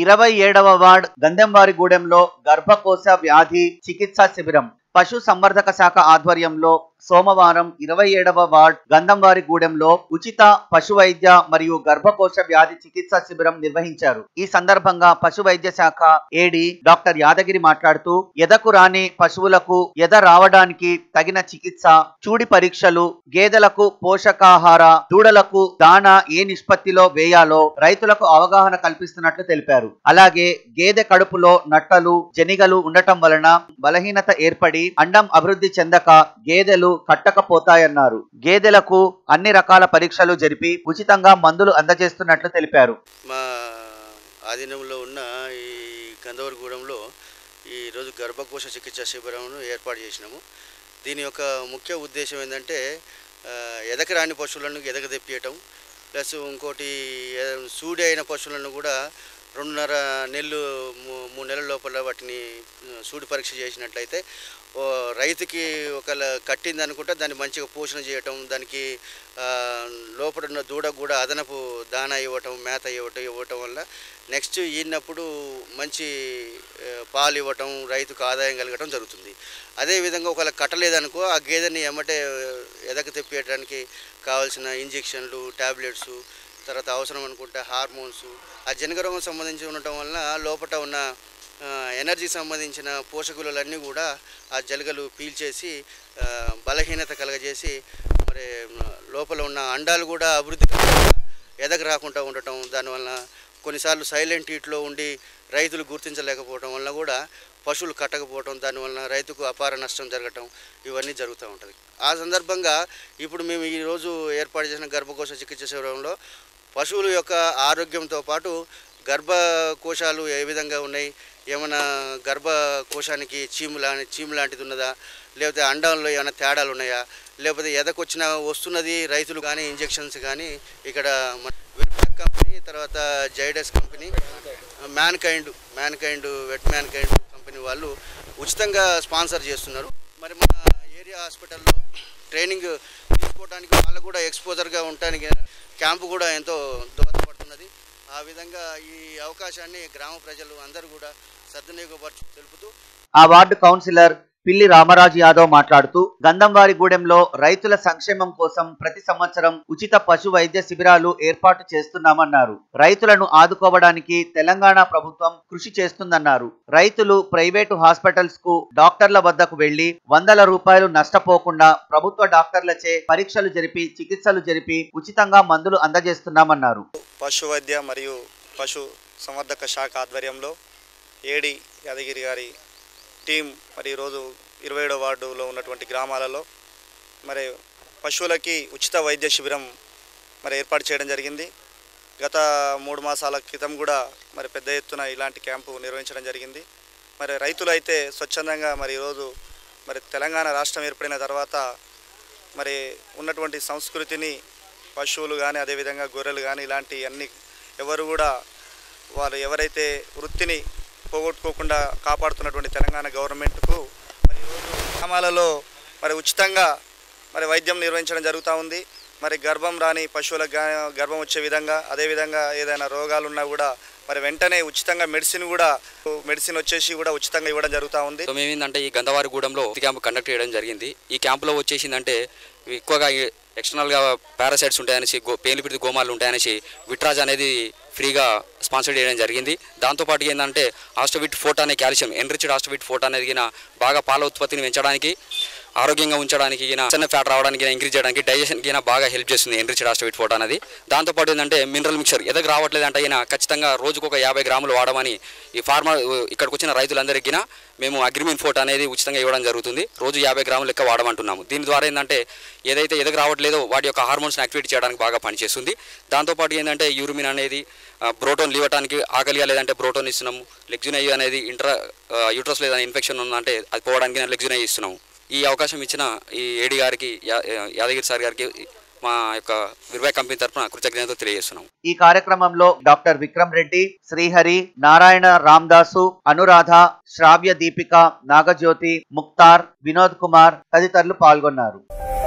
ఇరవై ఏడవ వార్డ్ గంధంవారిగూడెంలో గర్భకోశ వ్యాధి చికిత్సా శిబిరం పశు సంవర్ధక శాఖ ఆధ్వర్యంలో సోమవారం ఇరవై ఏడవ వార్డ్ గంధంవారిగూడెంలో ఉచిత పశు వైద్య మరియు గర్భకోశ వ్యాధి చికిత్సా శిబిరం నిర్వహించారు ఈ సందర్భంగా పశు వైద్య శాఖ ఏడి డాక్టర్ యాదగిరి మాట్లాడుతూ ఎదకు రాని పశువులకు ఎద రావడానికి తగిన చికిత్స చూడి పరీక్షలు గేదెలకు పోషకాహార దూడలకు దానా ఏ నిష్పత్తిలో వేయాలో రైతులకు అవగాహన కల్పిస్తున్నట్లు తెలిపారు అలాగే గేదె కడుపులో నట్టలు జనిగలు ఉండటం వలన బలహీనత ఏర్పడి అండం అభివృద్ధి చెందక గేదెలు కట్టకపోతాయన్నారు గేదెలకు అన్ని రకాల పరీక్షలు జరిపి ఉచితంగా మందులు అందజేస్తున్నట్లు తెలిపారు మా ఆధీనంలో ఉన్న ఈ గంధవరగూడెంలో ఈరోజు గర్భకోశ చికిత్స శిబిరంను ఏర్పాటు చేసినాము దీని యొక్క ముఖ్య ఉద్దేశం ఏంటంటే ఆ, ఎదక రాని పశువులను ఎదక తెప్పియటం ప్లస్ ఇంకోటి ఏ- సూడి అయిన పశువులను కూడా రెండున్నర నెలలు మూ- మూడు నెలల లోపల వాటిని ఆ, సూడి పరీక్ష చేసినట్లయితే ఓ రైతుకి ఒకవేళ కట్టింది అనుకుంటే దాన్ని మంచిగా పోషణ చేయటం దానికి ఆ, లోపల ఉన్న దూడకు కూడా అదనపు దానా ఇవ్వటం మేత ఇవ్వటం ఇవ్వటం వల్ల నెక్స్ట్ ఈనప్పుడు మంచి ఆ, పాలు ఇవ్వటం రైతుకు ఆదాయం కలగటం జరుగుతుంది అదేవిధంగా ఒకవేళ కట్టలేదనుకో ఆ గేదెని ఎమ్మటే ఎదకు తెప్పియడానికి కావాల్సిన ఇంజెక్షన్లు ట్యాబ్లెట్స్ తర్వాత అవసరం అనుకుంటే హార్మోన్స్ ఆ జనగరోగం సంబంధించి ఉండటం వలన లోపల ఉన్న ఆ, ఎనర్జీ సంబంధించిన పోషకులన్నీ కూడా ఆ జలగలు పీల్చేసి ఆ, బలహీనత కలగజేసి మరి ఆ, లోపల ఉన్న అండాలు కూడా అభివృద్ధి కలగకుండా ఎదగ రాకుండా ఉండటం దానివల్ల కొన్నిసార్లు సైలెంట్ హీట్లో ఉండి రైతులు గుర్తించలేకపోవడం వల్ల కూడా పశువులు కట్టకపోవడం దానివల్ల రైతుకు అపార నష్టం జరగటం ఇవన్నీ జరుగుతూ ఉంటుంది ఆ సందర్భంగా ఇప్పుడు మేము ఈరోజు ఏర్పాటు చేసిన గర్భకోశ చికిత్స శిబిరంలో పశువుల యొక్క ఆరోగ్యంతో పాటు గర్భకోశాలు ఏ విధంగా ఉన్నాయి ఏమైనా గర్భకోశానికి చీము లా చీము లాంటిది ఉన్నదా లేకపోతే అండంలో ఏమైనా తేడాలు ఉన్నాయా లేకపోతే ఎదకొచ్చిన వస్తున్నది రైతులు కానీ ఇంజెక్షన్స్ కానీ ఇక్కడ మన విల్పాక్ కంపెనీ తర్వాత Zydus company Mankind Mankind vet Mankind company వాళ్ళు ఉచితంగా స్పాన్సర్ చేస్తున్నారు మరి మన ఏరియా హాస్పిటల్లో ట్రైనింగ్ తీసుకోవడానికి వాళ్ళకు కూడా ఎక్స్పోజర్గా ఉండటానికి క్యాంపు కూడా ఎంతో దోహదపడుతున్నది ఆ విధంగా ఈ అవకాశాన్ని గ్రామ ప్రజలు అందరూ కూడా సద్వినియోగపరచు తెలుపుతూ ఆ వార్డు కౌన్సిలర్ పిల్లి రామరాజు యాదవ్ మాట్లాడుతూ గంధంవారిగూడెంలో రైతుల సంక్షేమం కోసం ప్రతి సంవత్సరం ఉచిత పశు వైద్య శిబిరాలు ఏర్పాటు చేస్తున్నామన్నారు రైతులను ఆదుకోవడానికి తెలంగాణ ప్రభుత్వం కృషి చేస్తుందన్నారు రైతులు ప్రైవేటు హాస్పిటల్స్ కు డాక్టర్ల వద్దకు వెళ్లి వందల రూపాయలు నష్టపోకుండా ప్రభుత్వ డాక్టర్లచే పరీక్షలు జరిపి చికిత్సలు జరిపి ఉచితంగా మందులు అందజేస్తున్నామన్నారు పశు వైద్య మరియు పశు సంవర్ధక శాఖ ఆధ్వర్యంలో ఏడి యాదగిరి గారి టీం మరి ఈరోజు ఇరవై ఏడో వార్డులో ఉన్నటువంటి గ్రామాలలో మరి పశువులకి ఉచిత వైద్య శిబిరం మరి ఏర్పాటు చేయడం జరిగింది గత మూడు మాసాల క్రితం కూడా మరి పెద్ద ఎత్తున ఇలాంటి క్యాంపు నిర్వహించడం జరిగింది మరి రైతులు అయితే స్వచ్ఛందంగా మరి ఈరోజు మరి తెలంగాణ రాష్ట్రం ఏర్పడిన తర్వాత మరి ఉన్నటువంటి సంస్కృతిని పశువులు కానీ అదేవిధంగా గొర్రెలు కానీ ఇలాంటి అన్ని ఎవరు కూడా వారు ఎవరైతే వృత్తిని పోగొట్టుకోకుండా కాపాడుతున్నటువంటి తెలంగాణ గవర్నమెంట్కు మరి ఈరోజు గ్రామాలలో మరి ఉచితంగా మరి వైద్యం నిర్వహించడం జరుగుతూ ఉంది మరి గర్భం రాని పశువులకు గా- గర్భం వచ్చే విధంగా అదేవిధంగా ఏదైనా రోగాలు ఉన్నా కూడా మరి వెంటనే ఉచితంగా మెడిసిన్ కూడా మెడిసిన్ వచ్చేసి కూడా ఉచితంగా ఇవ్వడం జరుగుతూ ఉంది సో మేము ఏంటంటే ఈ గంధవారిగూడెంలో ఈ క్యాంప్ కండక్ట్ చేయడం జరిగింది ఈ క్యాంపులో వచ్చేసిందంటే ఎక్కువగా ఈ ఎక్స్టర్నల్గా పారాసైట్స్ ఉంటాయనేసి గో పేలు పిడిది గోమాలు ఉంటాయనేసి విట్రాజ్ అనేది ఫ్రీగా స్పాన్సర్ చేయడం జరిగింది దాంతోపాటు ఏంటంటే ఆస్టోవిట్ ఫోట్ అనే కాల్షియం ఎన్రిచ్డ్ ఆస్టోవిట్ ఫోట్ అనేది గిన బాగా పాల ఉత్పత్తిని పెంచడానికి ఆరోగ్యంగా ఉంచడానికి గిన చిన్న ఫ్యాట్ రావడానికి ఇంక్రీజ్ చేయడానికి డైజెషన్ గిన బాగా హెల్ప్ చేస్తుంది ఎన్రిచ్డ్ ఆస్టోవిట్ ఫోట్ అనేది దాంతోపాటు ఏంటంటే మినరల్ మిక్చర్ ఎదకు రావట్లేదు అంటే అయినా ఖచ్చితంగా రోజుకు ఒక యాభై గ్రాములు వాడమని ఈ ఫార్మర్ ఇక్కడికి వచ్చిన రైతులందరికీ గిన మేము అగ్రిమెంట్ ఫోట్ అనేది ఉచితంగా ఇవ్వడం జరుగుతుంది రోజు యాభై గ్రాములు లెక్క వాడమంటున్నాము దీని ద్వారా ఏంటంటే ఏదైతే ఎదకు రావట్లేదో వాటి యొక్క హార్మోన్స్ని యాక్టివేట్ చేయడానికి బాగా పనిచేస్తుంది దాంతోపాటు ఏంటంటే యూరిమిన్ అనేది ఆ, బ్రోటోన్ లీవటానికి ఆకలిగా లేదంటే బ్రోటోన్ ఇస్తున్నాము లెగ్జునై అనేది ఇంట్రా యూట్రస్ లేదా ఇన్ఫెక్షన్ ఉందంటే అది పోవడానికి లెగ్జునై ఇస్తున్నాము ఈ అవకాశం ఇచ్చిన ఈ ఏడి గారికి యా- యాదగిరి సార్ గారికి మా యొక్క విర్వాయ్ కంపెనీ తరఫున కృతజ్ఞతలు తెలియజేస్తున్నాం ఈ కార్యక్రమంలో డాక్టర్ విక్రమ్ రెడ్డి శ్రీహరి నారాయణ రామ్దాసు అనురాధ శ్రావ్య దీపిక నాగజ్యోతి ముక్తార్ వినోద్ కుమార్ తదితరులు పాల్గొన్నారు